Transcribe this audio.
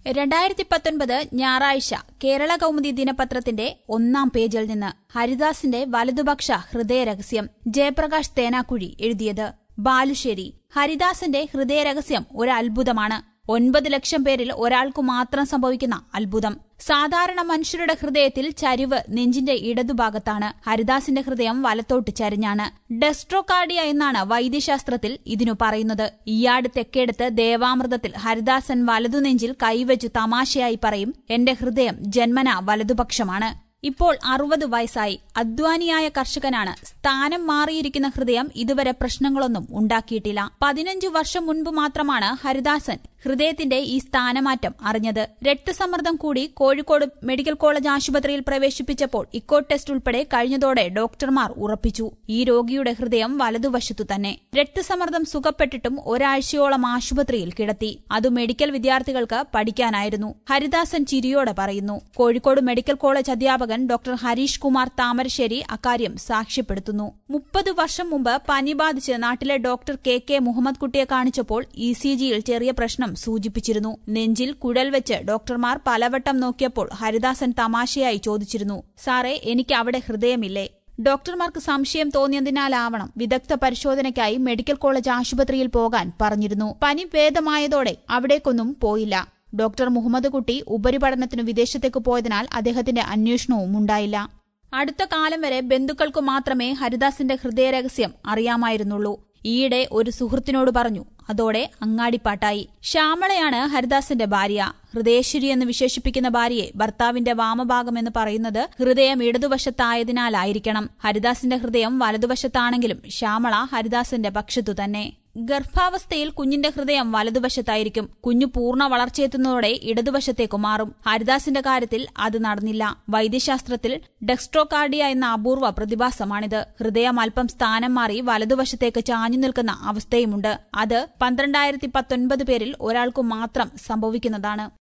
രണ്ടായിരത്തി പത്തൊൻപത് ഞായറാഴ്ച കേരള കൗമുദി ദിനപത്രത്തിന്റെ ഒന്നാം പേജിൽ നിന്ന് ഹരിദാസിന്റെ വലതുപക്ഷ ഹൃദയരഹസ്യം ജയപ്രകാശ് തേനാക്കുഴി എഴുതിയത് ബാലുശ്ശേരി ഹരിദാസന്റെ ഹൃദയരഹസ്യം ഒരു അത്ഭുതമാണ് ഒൻപത് ലക്ഷം പേരിൽ ഒരാൾക്കു മാത്രം സംഭവിക്കുന്ന അത്ഭുതം സാധാരണ മനുഷ്യരുടെ ഹൃദയത്തിൽ ചരിവ് നെഞ്ചിന്റെ ഇടതുഭാഗത്താണ് ഹരിദാസിന്റെ ഹൃദയം വലത്തോട്ട് ചരിഞ്ഞാണ് ഡെസ്ട്രോകാർഡിയ എന്നാണ് വൈദ്യശാസ്ത്രത്തിൽ ഇതിനു പറയുന്നത് ഈയാട് തെക്കേടത്ത് ദേവാമൃതത്തിൽ ഹരിദാസൻ വലതുനെഞ്ചിൽ കൈവച്ചു തമാശയായി പറയും എന്റെ ഹൃദയം ജന്മന വലതുപക്ഷമാണ് ഇപ്പോൾ അറുപത് വയസ്സായി അധ്വാനിയായ കർഷകനാണ് സ്ഥാനം മാറിയിരിക്കുന്ന ഹൃദയം ഇതുവരെ പ്രശ്നങ്ങളൊന്നും ഉണ്ടാക്കിയിട്ടില്ല പതിനഞ്ചു വർഷം മുൻപ് മാത്രമാണ് ഹരിദാസൻ ഹൃദയത്തിന്റെ ഈ സ്ഥാനമാറ്റം അറിഞ്ഞത് രക്തസമ്മർദ്ദം കൂടി കോഴിക്കോട് മെഡിക്കൽ കോളേജ് ആശുപത്രിയിൽ പ്രവേശിപ്പിച്ചപ്പോൾ ഇക്കോ ടെസ്റ്റ് ഉൾപ്പെടെ കഴിഞ്ഞതോടെ ഡോക്ടർമാർ ഉറപ്പിച്ചു ഈ രോഗിയുടെ ഹൃദയം വലതുവശത്തു തന്നെ രക്തസമ്മർദ്ദം സുഖപ്പെട്ടിട്ടും ഒരാഴ്ചയോളം ആശുപത്രിയിൽ കിടത്തി അത് മെഡിക്കൽ വിദ്യാർത്ഥികൾക്ക് പഠിക്കാനായിരുന്നു ഹരിദാസൻ ചിരിയോടെ പറയുന്നു കോഴിക്കോട് മെഡിക്കൽ കോളേജ് അധ്യാപകൻ ഡോക്ടർ ഹരീഷ് കുമാർ താമരശ്ശേരി അക്കാര്യം സാക്ഷ്യപ്പെടുത്തുന്നു മുപ്പത് വർഷം മുമ്പ് പനി ബാധിച്ച് നാട്ടിലെ ഡോക്ടർ കെ കെ മുഹമ്മദ് കുട്ടിയെ കാണിച്ചപ്പോൾ ഇ സി ജിയിൽ ചെറിയ പ്രശ്നം സൂചിപ്പിച്ചിരുന്നു നെഞ്ചിൽ കുഴൽ വെച്ച് ഡോക്ടർമാർ പലവട്ടം നോക്കിയപ്പോൾ ഹരിദാസൻ തമാശയായി ചോദിച്ചിരുന്നു സാറേ എനിക്ക് അവിടെ ഹൃദയമില്ലേ ഡോക്ടർമാർക്ക് സംശയം തോന്നിയതിനാലാവണം വിദഗ്ധ പരിശോധനയ്ക്കായി മെഡിക്കൽ കോളേജ് ആശുപത്രിയിൽ പോകാൻ പറഞ്ഞിരുന്നു പനി ഭേദമായതോടെ അവിടേക്കൊന്നും പോയില്ല ഡോക്ടർ മുഹമ്മദ് കുട്ടി ഉപരിപഠനത്തിനു വിദേശത്തേക്ക് പോയതിനാൽ അദ്ദേഹത്തിന്റെ അന്വേഷണവും ഉണ്ടായില്ല അടുത്ത കാലം വരെ ബന്ധുക്കൾക്കു മാത്രമേ ഹരിദാസിന്റെ ഹൃദയരഹസ്യം അറിയാമായിരുന്നുള്ളൂ ഈയിടെ ഒരു സുഹൃത്തിനോട് പറഞ്ഞു അതോടെ അങ്ങാടിപ്പാട്ടായി ശ്യാമളയാണ് ഹരിദാസിന്റെ ഭാര്യ ഹൃദയേശ്വരി എന്ന് വിശേഷിപ്പിക്കുന്ന ഭാര്യയെ ഭർത്താവിന്റെ വാമഭാഗം എന്ന് പറയുന്നത് ഹൃദയം ഇടതുവശത്തായതിനാലായിരിക്കണം ഹരിദാസിന്റെ ഹൃദയം വലതുവശത്താണെങ്കിലും ശ്യാമള ഹരിദാസിന്റെ പക്ഷത്തു തന്നെ ഗർഭാവസ്ഥയിൽ കുഞ്ഞിന്റെ ഹൃദയം വലതുവശത്തായിരിക്കും കുഞ്ഞു പൂർണ്ണ വളർച്ചയെത്തുന്നതോടെ ഇടതുവശത്തേക്ക് മാറും ഹരിദാസിന്റെ കാര്യത്തിൽ അത് നടന്നില്ല വൈദ്യശാസ്ത്രത്തിൽ ഡെക്സ്ട്രോകാർഡിയ എന്ന അപൂർവ പ്രതിഭാസമാണിത് ഹൃദയം അല്പം സ്ഥാനം മാറി വലതുവശത്തേക്ക് ചാഞ്ഞു നിൽക്കുന്ന അവസ്ഥയുമുണ്ട് അത് പന്ത്രണ്ടായിരത്തി പത്തൊൻപത് പേരിൽ ഒരാൾക്കു മാത്രം സംഭവിക്കുന്നതാണ്